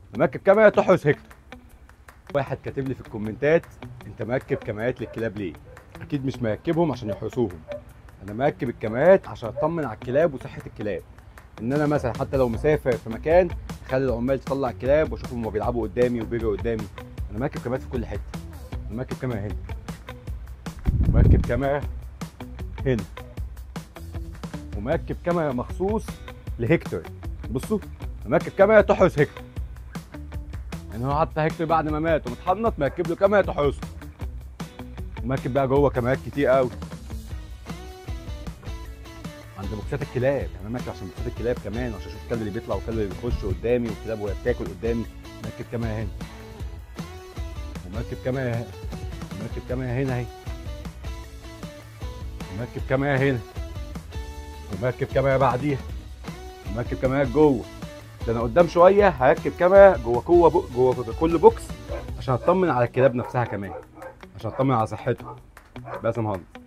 مركب كاميرا تحرس هيكتور واحد كاتب لي في الكومنتات انت مركب كاميرات للكلاب ليه اكيد مش مركبهم عشان يحرسوهم انا مركب الكاميرات عشان اطمن على الكلاب وصحه الكلاب ان انا مثلا حتى لو مسافر في مكان اخلي العمال تطلع الكلاب واشوفهم هما بيلعبوا قدامي وبيجروا قدامي انا مركب كاميرات في كل حته انا مركب كاميرا هنا مركب كاميرا هنا ومركب كاميرا مخصوص لهيكتور بصوا أنا مركب كاميرا تحرس هيكتور يعني هو حتى هيكتور بعد ما مات ومتحنط مركب له كاميرا تحرسه ومركب بقى جوه كاميرات كتير قوي عند بوكسات الكلاب يعني انا مركب عشان بوكسات الكلاب كمان عشان اشوف الكلب اللي بيطلع والكلب اللي بيخش قدامي والكلاب وهي بتاكل قدامي مركب كاميرا هنا ومركب كاميرا هنا ومركب كاميرا هنا اهي ومركب كاميرا هنا ومركب كاميرا بعديها ومركب كاميرا جوه ده انا قدام شويه هركب كاميرا جوه جوه بو- جوه كل بوكس عشان اطمن على الكلاب نفسها كمان عشان اطمن على صحتهم بس يا مهندس